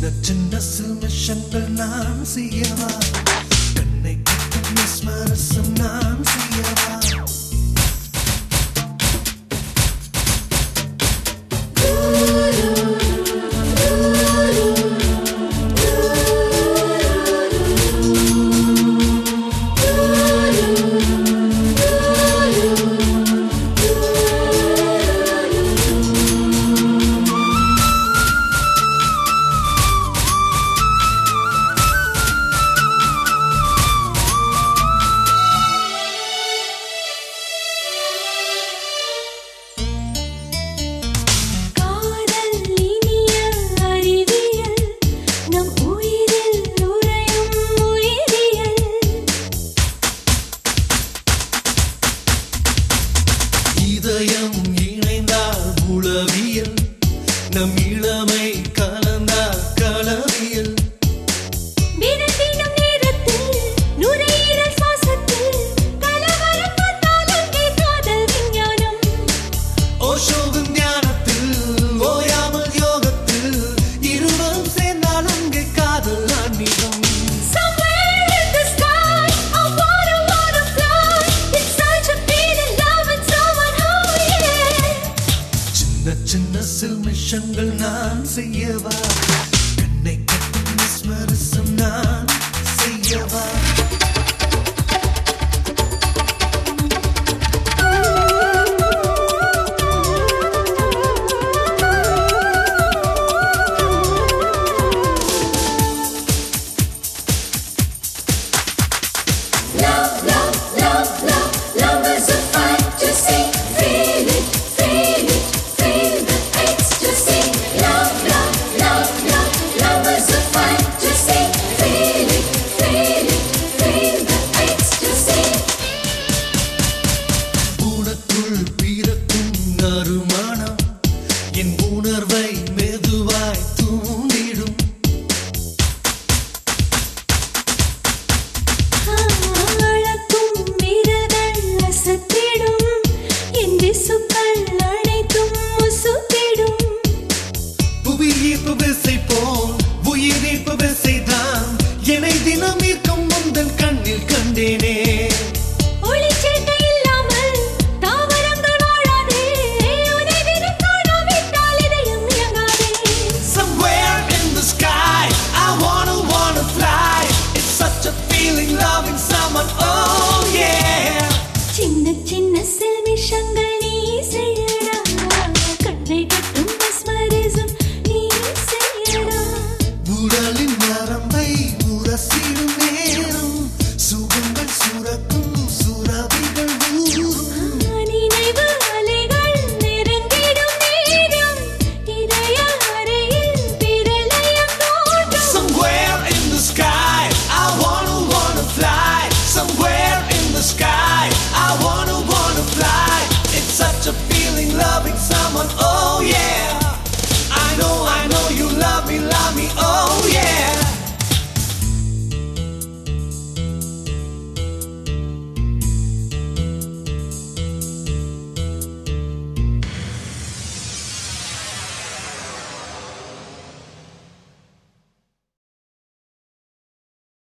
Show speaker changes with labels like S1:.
S1: சின்ன சின்ன சில்மிஷங்கள் நான் செய்யவா கண்ணை கட்டும் விஸ்மரசம் நான் செய்யவா
S2: காதல் இனிய அறிவியல் நம் உயிரில் நுழையும் உயிரியல்
S1: இதயம் இணைந்தால் உளவியல் நம் இளமை கலந்தால் களவியல்
S2: விரட்டிடும் நேரத்தில் நுரையீரல் சுவாசத்தில் கலவரம் வந்தால் அங்கே காதல் விஞ்ஞானம்
S1: ஓஷோவின் ஞானத்தில் ஓயாமல் யோகத்தில் இருவரும் சேர்ந்தால் அங்கே காதல் ஆன்மீகம்
S2: Somewhere in the sky, I wanna wanna fly. It's such a beating love and someone who yeah.
S1: சின்ன சின்ன சில்மிஷங்கள் நான் செய்யவா கண்ணை கட்டும் விஸ்மரசம் நான் செய்யவா